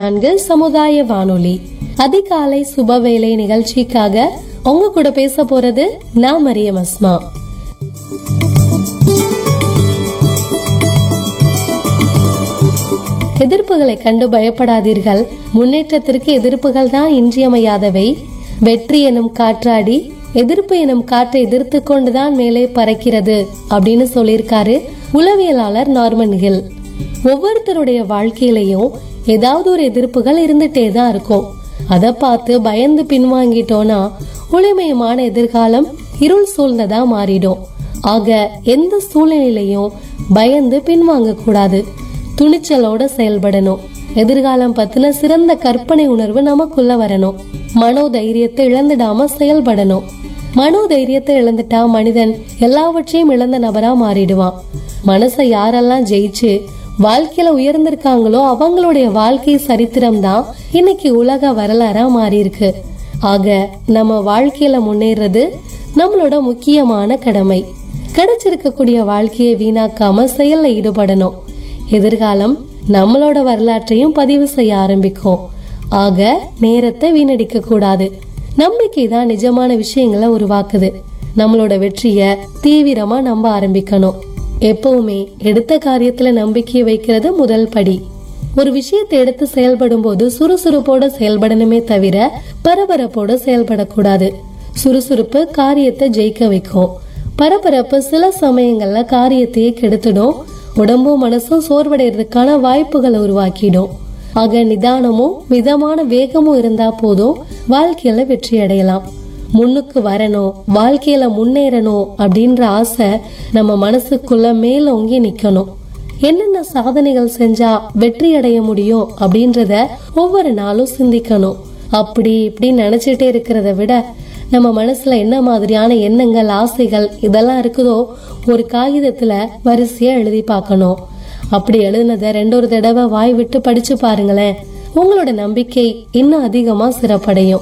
நான்கு சமுதாய வானொலி அதிகாலை சுபவேளை நிகழ்ச்சிக்காக உங்க கூட பேச போறது நான் மரியம் அஸ்மா எதிர்ப்புகளை கண்டு பயப்படாதீர்கள் முன்னேற்றத்திற்கு எதிர்ப்புகள் தான் இன்றியமையாதவை வெற்றி எனும் காற்றாடி எதிர்ப்பு எனும் காற்றை எதிர்த்து கொண்டுதான் மேலே பறக்கிறது அப்படின்னு சொல்லியிருக்காரு உளவியலாளர் நார்மன் ஹில் ஒவ்வொருத்தருடைய வாழ்க்கையிலையும் ஏதாவது ஒரு எதிர்ப்புகள் இருந்துட்டே தான் இருக்கும் அதை பார்த்து பயந்து பின்வாங்கிட்டோம்னா ஒளிமயமான எதிர்காலம் இருள் சூழ்ந்ததா மாறிடும் ஆக எந்த சூழ்நிலையிலையும் பயந்து பின்வாங்க கூடாது துணிச்சலோட செயல்படணும் எதிர்காலம் பத்தின சிறந்த கற்பனை உணர்வு நமக்குள்ள வரணும் மனோ தைரியத்தை இழந்துடாம செயல்படணும் மனோ தைரியத்தை இழந்துட்டா மனிதன் எல்லாவற்றையும் இழந்த நபரா மாறிடுவான் மனசை யாரெல்லாம் ஜெயிச்சு வாழ்க்கையில உயர்ந்திருக்காங்களோ அவங்களுடைய வாழ்க்கை சரித்திரம் தான் இன்னைக்கு உலக வரலாறா மாறி இருக்கு ஆக நம்ம வாழ்க்கையில முன்னேறது நம்மளோட முக்கியமான கடமை கிடைச்சிருக்கக்கூடிய வாழ்க்கையை வீணாக்காம செயல்ல ஈடுபடணும் எதிர்காலம் நம்மளோட வரலாற்றையும் பதிவு செய்ய ஆரம்பிக்கும் ஆக நேரத்தை வீணடிக்க கூடாது நம்பிக்கை தான் நிஜமான விஷயங்களை உருவாக்குது நம்மளோட வெற்றிய தீவிரமா நம்ப ஆரம்பிக்கணும் எப்பவுமே எடுத்த காரியத்துல நம்பிக்கை வைக்கிறது முதல் படி ஒரு விஷயத்தை எடுத்து செயல்படும் போது சுறுசுறுப்போட செயல்படணுமே தவிர பரபரப்போட செயல்படக்கூடாது சுறுசுறுப்பு காரியத்தை ஜெயிக்க வைக்கும் பரபரப்பு சில சமயங்கள்ல காரியத்தையே கெடுத்துடும் உடம்பும் மனசும் சோர்வடைறதுக்கான வாய்ப்புகளை உருவாக்கிடும் ஆக நிதானமும் மிதமான வேகமும் இருந்தா போதும் வாழ்க்கையில வெற்றி அடையலாம் முன்னுக்கு வரணும் வாழ்க்கையில முன்னேறணும் அப்படின்ற ஆசை நம்ம மனசுக்குள்ள மேலோங்கி நிக்கணும் என்னென்ன சாதனைகள் செஞ்சா வெற்றி அடைய முடியும் அப்படின்றத ஒவ்வொரு நாளும் சிந்திக்கணும் அப்படி இப்படி நினைச்சிட்டே இருக்கிறத விட நம்ம மனசுல என்ன மாதிரியான எண்ணங்கள் ஆசைகள் இதெல்லாம் இருக்குதோ ஒரு காகிதத்துல வரிசையா எழுதி பார்க்கணும் அப்படி எழுதுனத ரெண்டொரு தடவை வாய் விட்டு படிச்சு பாருங்களேன் உங்களோட நம்பிக்கை இன்னும் அதிகமா சிறப்படையும்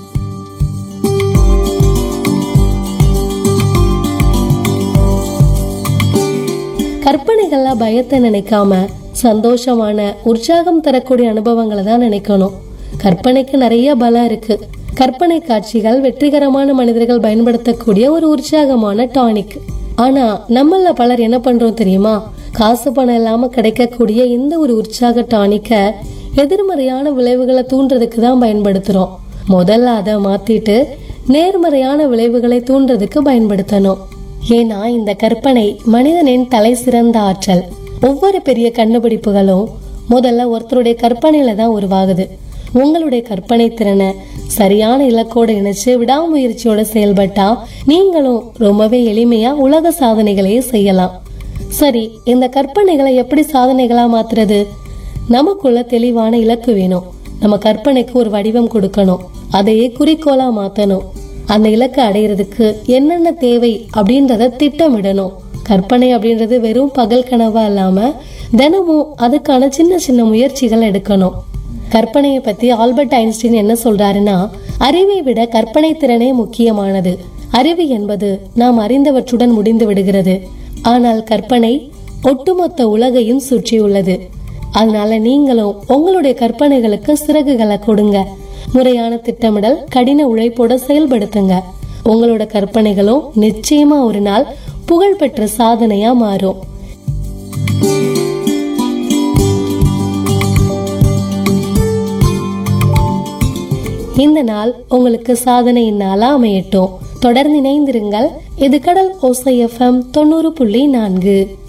கற்பனைகள்ல பயத்தை நினைக்காம சந்தோஷமான உற்சாகம் தரக்கூடிய அனுபவங்களை தான் நினைக்கணும் கற்பனைக்கு நிறைய பலம் இருக்கு கற்பனை காட்சிகள் வெற்றிகரமான மனிதர்கள் பயன்படுத்தக்கூடிய ஒரு உற்சாகமான டானிக் ஆனா நம்மள பலர் என்ன பண்றோம் தெரியுமா காசு பணம் இல்லாம கிடைக்கக்கூடிய இந்த ஒரு உற்சாக டானிக்க எதிர்மறையான விளைவுகளை தூண்டுறதுக்கு தான் பயன்படுத்துறோம் முதல்ல அதை மாத்திட்டு நேர்மறையான விளைவுகளை தூண்டுறதுக்கு பயன்படுத்தணும் ஏன்னா இந்த கற்பனை மனிதனின் தலை சிறந்த ஆற்றல் ஒவ்வொரு பெரிய கண்டுபிடிப்புகளும் முதல்ல ஒருத்தருடைய கற்பனையில தான் உருவாகுது உங்களுடைய கற்பனை திறனை சரியான இலக்கோட இணைச்சு விடாமுயற்சியோட செயல்பட்டா நீங்களும் ரொம்பவே எளிமையா உலக சாதனைகளையே செய்யலாம் சரி இந்த கற்பனைகளை எப்படி சாதனைகளா மாத்துறது நமக்குள்ள தெளிவான இலக்கு வேணும் நம்ம கற்பனைக்கு ஒரு வடிவம் கொடுக்கணும் அதையே குறிக்கோளா மாத்தணும் அந்த இலக்கை அடையிறதுக்கு என்னென்ன தேவை அப்படின்றத திட்டமிடணும் கற்பனை அப்படின்றது வெறும் பகல் கனவா இல்லாம தினமும் அதுக்கான சின்ன சின்ன முயற்சிகள் எடுக்கணும் கற்பனையை பத்தி ஆல்பர்ட் ஐன்ஸ்டீன் என்ன சொல்றாருன்னா அறிவை விட கற்பனை திறனே முக்கியமானது அறிவு என்பது நாம் அறிந்தவற்றுடன் முடிந்து விடுகிறது ஆனால் கற்பனை ஒட்டுமொத்த உலகையும் சுற்றியுள்ளது அதனால நீங்களும் உங்களுடைய கற்பனைகளுக்கு சிறகுகளை கொடுங்க முறையான திட்டமிடல் கடின உழைப்போட செயல்படுத்துங்க உங்களோட கற்பனைகளும் நிச்சயமா ஒரு நாள் புகழ்பெற்ற சாதனையா மாறும் இந்த நாள் உங்களுக்கு சாதனையின் நாளா அமையட்டும் தொடர்ந்து இணைந்திருங்கள் இது கடல் ஓசை எஃப்எம் தொண்ணூறு புள்ளி நான்கு